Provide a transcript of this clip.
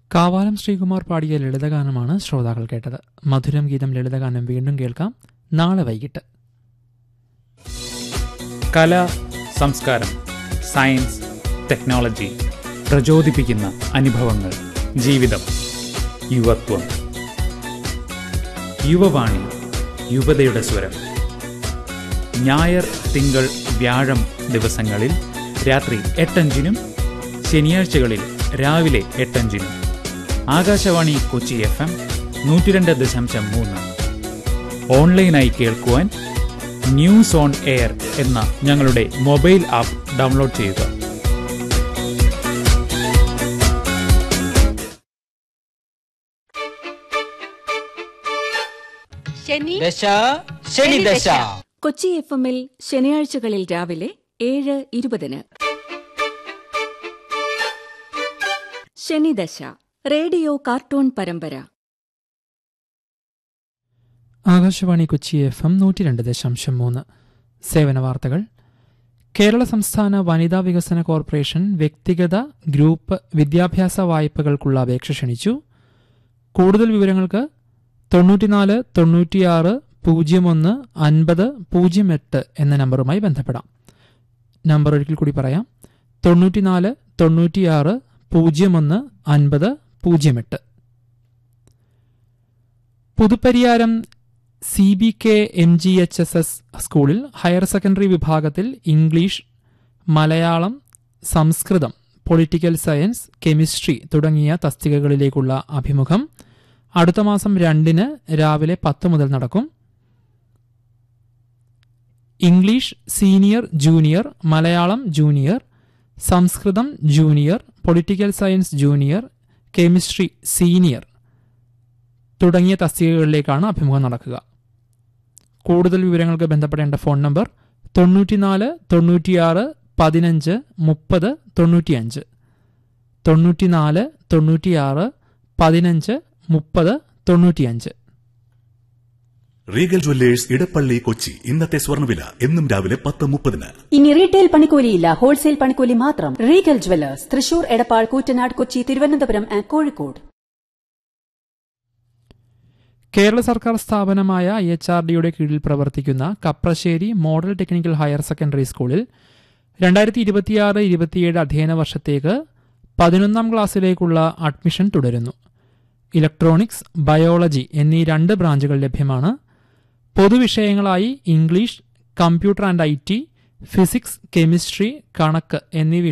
കാവാലം ശ്രീകുമാർ പാടിയ ലളിതഗാനമാണ് ശ്രോതാക്കൾ കേട്ടത് മധുരം ഗീതം ലളിതഗാനം വീണ്ടും കേൾക്കാം നാളെ വൈകിട്ട് കല സംസ്കാരം സയൻസ് ടെക്നോളജി പ്രചോദിപ്പിക്കുന്ന അനുഭവങ്ങൾ ജീവിതം യുവത്വം യുവവാണി യുവതയുടെ സ്വരം ഞായർ തിങ്കൾ വ്യാഴം ദിവസങ്ങളിൽ രാത്രി എട്ടഞ്ചിനും ശനിയാഴ്ചകളിൽ രാവിലെ എട്ടഞ്ചിനും ആകാശവാണി കൊച്ചി എഫ് എം നൂറ്റിരണ്ട് ദശാംശം മൂന്ന് ഓൺലൈനായി കേൾക്കുവാൻ ന്യൂസ് ഓൺ എയർ എന്ന ഞങ്ങളുടെ മൊബൈൽ ആപ്പ് ഡൗൺലോഡ് ചെയ്യുക ശനി ദശ ശനി ദശ കൊച്ചി എഫ് എമ്മിൽ ശനിയാഴ്ചകളിൽ രാവിലെ ഏഴ് ഇരുപതിന് ശനിദശ റേഡിയോ കാർട്ടൂൺ പരമ്പര ആകാശവാണി കൊച്ചി എഫ് എം നൂറ്റി രണ്ട് ദശാംശം മൂന്ന് സേവന വാർത്തകൾ കേരള സംസ്ഥാന വനിതാ വികസന കോർപ്പറേഷൻ വ്യക്തിഗത ഗ്രൂപ്പ് വിദ്യാഭ്യാസ വായ്പകൾക്കുള്ള അപേക്ഷ ക്ഷണിച്ചു കൂടുതൽ വിവരങ്ങൾക്ക് തൊണ്ണൂറ്റിനാല് തൊണ്ണൂറ്റിയാറ് പൂജ്യം ഒന്ന് അൻപത് പൂജ്യം എട്ട് എന്ന നമ്പറുമായി ബന്ധപ്പെടാം നമ്പർ ഒരിക്കൽ കൂടി പറയാം തൊണ്ണൂറ്റിനാല് തൊണ്ണൂറ്റിയാറ് പൂജ്യം ഒന്ന് അൻപത് പൂജ്യം എട്ട് Puthuppariyaram C B K M G H S S സ്കൂളിൽ ഹയർ സെക്കൻഡറി വിഭാഗത്തിൽ English Malayalam Sanskrit political science chemistry തുടങ്ങിയ തസ്തികകളിലേക്കുള്ള അഭിമുഖം അടുത്ത മാസം രണ്ടിന് രാവിലെ പത്ത് മുതൽ നടക്കും English senior junior Malayalam junior Sanskrit junior political science junior chemistry senior തുടങ്ങിയ തസ്തികകളിലേക്കാണ് അഭിമുഖം നടക്കുക കൂടുതൽ വിവരങ്ങൾക്ക് ബന്ധപ്പെടേണ്ട ഫോൺ നമ്പർ തൊണ്ണൂറ്റിനാല് തൊണ്ണൂറ്റിയാറ് പതിനഞ്ച് മുപ്പത് തൊണ്ണൂറ്റിയഞ്ച് തൊണ്ണൂറ്റിനാല് തൊണ്ണൂറ്റിയാറ് പതിനഞ്ച് മുപ്പത് തൊണ്ണൂറ്റിയഞ്ച് റീഗൽ ജ്വല്ലേഴ്സ് ഇടപ്പള്ളി കൊച്ചി ഇന്നത്തെ സ്വർണ്ണവില എന്നും രാവിലെ പത്ത് മുപ്പതിന് ഇനി റീറ്റെയിൽ പണിക്കൂലിയില്ല ഹോൾസെയിൽ പണിക്കൂലി മാത്രം Regal Jewellers Thrissur Edappal Koottanad Kochi Thiruvananthapuram and Kozhikode Kerala സർക്കാർ സ്ഥാപനമായ ഐ എച്ച് ആർ ഡിയുടെ കീഴിൽ പ്രവർത്തിക്കുന്ന Kaprassery model technical higher secondary സ്കൂളിൽ രണ്ടായിരത്തി ഇരുപത്തിയാറ് ഇരുപത്തിയേഴ് അധ്യയന വർഷത്തേക്ക് പതിനൊന്നാം ക്ലാസ്സിലേക്കുള്ള അഡ്മിഷൻ തുടരുന്നു ഇലക്ട്രോണിക്സ് ബയോളജി എന്നീ രണ്ട് ബ്രാഞ്ചുകൾ ലഭ്യമാണ് പൊതുവിഷയങ്ങളായി English computer and I T physics chemistry കണക്ക് എന്നീ